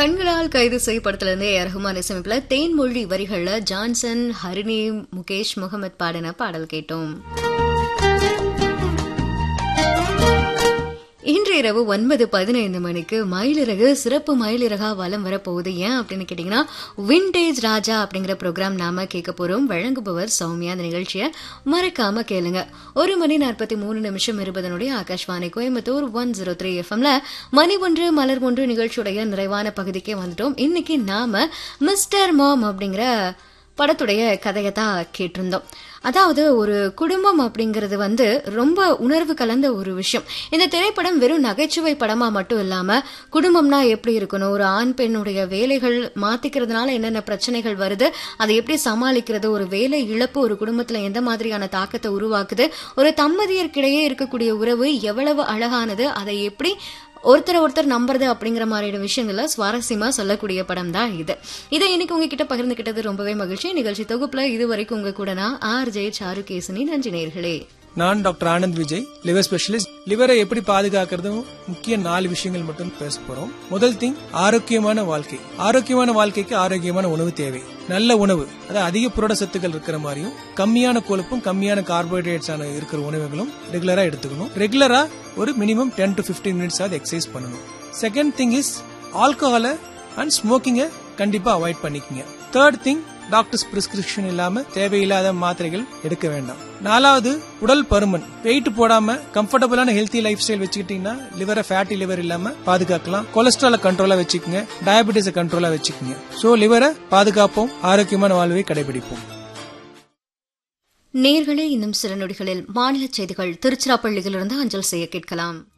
கண்களால் கைது செய்யப்படத்திலிருந்து ஏ ரஹ்மான் இசையமைப்புல தேன்மொழி வரிகள்ல ஜான்சன் ஹரிணி முகேஷ் முகமது பாடின பாடல் கேட்டோம் இன்று இரவு ஒன்பது பதினைந்து மணிக்கு மயிலிறகு சிறப்பு மயிலிறகா வலம் வரப்போகுது ஏன் அப்படின்னு கேட்டீங்கன்னா விண்டேஜ் ராஜா அப்படிங்கிற ப்ரோக்ராம் நாம கேட்க போறோம் வழங்குபவர் சௌமியா அந்த நிகழ்ச்சியை மறக்காம கேளுங்க ஒரு மணி நாற்பத்தி மூணு நிமிஷம் இருபதனுடைய Akashvani Coimbatore one zero three எஃப்எம்ல மணி ஒன்று மலர் ஒன்று நிகழ்ச்சியுடைய நிறைவான பகுதிக்கே வந்துட்டோம் இன்னைக்கு நாம மிஸ்டர் மாம் அப்படிங்கிற படத்துடைய கதையை தான் கேட்டிருந்தோம் அதாவது ஒரு குடும்பம் அப்படிங்கிறது வந்து ரொம்ப உணர்வு கலந்த ஒரு விஷயம் இந்த திரைப்படம் வெறும் நகைச்சுவை படமா மட்டும் இல்லாம குடும்பம்னா எப்படி இருக்கணும் ஒரு ஆண் பெண்ணுடைய வேலைகள் மாத்திக்கிறதுனால என்னென்ன பிரச்சனைகள் வருது அதை எப்படி சமாளிக்கிறது ஒரு வேலை இழப்பு ஒரு குடும்பத்துல எந்த மாதிரியான தாக்கத்தை உருவாக்குது ஒரு தம்பதியர்க்கிடையே இருக்கக்கூடிய உறவு எவ்வளவு அழகானது அதை எப்படி ஒருத்தர் ஒருத்தர் நம்புறது அப்படிங்கிற மாதிரியான விஷயங்கள சுவாரஸ்யமா சொல்லக்கூடிய படம் தான் இது இதை இன்னைக்கு உங்ககிட்ட பகிர்ந்துகிட்டது ரொம்பவே மகிழ்ச்சி நிகழ்ச்சி தொகுப்புல இது வரைக்கும் உங்க கூட நான் ஆர் ஜே சாருகேசனி நன்றி நேர்களே நான் doctor Anand Vijay liver specialist லிவரை எப்படி பாதுகாக்கிறதும் முக்கிய நாலு விஷயங்கள் மட்டும் பேச போறோம் முதல் திங் ஆரோக்கியமான வாழ்க்கை ஆரோக்கியமான வாழ்க்கைக்கு ஆரோக்கியமான உணவு தேவை நல்ல உணவு அதாவது அதிக புரட சத்துக்கள் இருக்கிற மாதிரியும் கம்மியான கொழுப்பும் கம்மியான கார்போஹைட்ரேட்ஸ் ஆன இருக்கிற உணவுகளும் ரெகுலரா எடுத்துக்கணும் ரெகுலரா ஒரு minimum ten to fifteen minutes ஆகுது எக்ஸசைஸ் பண்ணணும் செகண்ட் திங் இஸ் ஆல்கஹாலை அண்ட் ஸ்மோக்கிங்கை கண்டிப்பா அவாய்ட் பண்ணிக்கங்க தேர்ட் திங் டாக்டர்ஸ் பிரிஸ்கிரிப்ஷன் இல்லாம தேவையில்லாத மாத்திரைகள் எடுக்க வேண்டாம் நாலாவது உடல் பருமன் வெயிட் போடாம கம்ஃபர்டபுளான ஹெல்த்தி லைஃப் ஸ்டைல் வச்சுக்கிட்டீங்கன்னா லிவரை ஃபேட்டி லிவர் இல்லாம பாதுகாக்கலாம் கொலஸ்ட்ரால கண்ட்ரோலா வச்சுக்கோங்க டயபெட்டிஸை கண்ட்ரோலா வச்சுக்கோங்க சோ லிவரை பாதுகாப்போம் ஆரோக்கியமான வாழ்வை கடைபிடிப்போம் நேர்களே இன்னும் சில நொடிகளில் மாநில செய்திகள் திருச்சிராப்பள்ளியிலிருந்து அஞ்சல் செய்ய கேட்கலாம்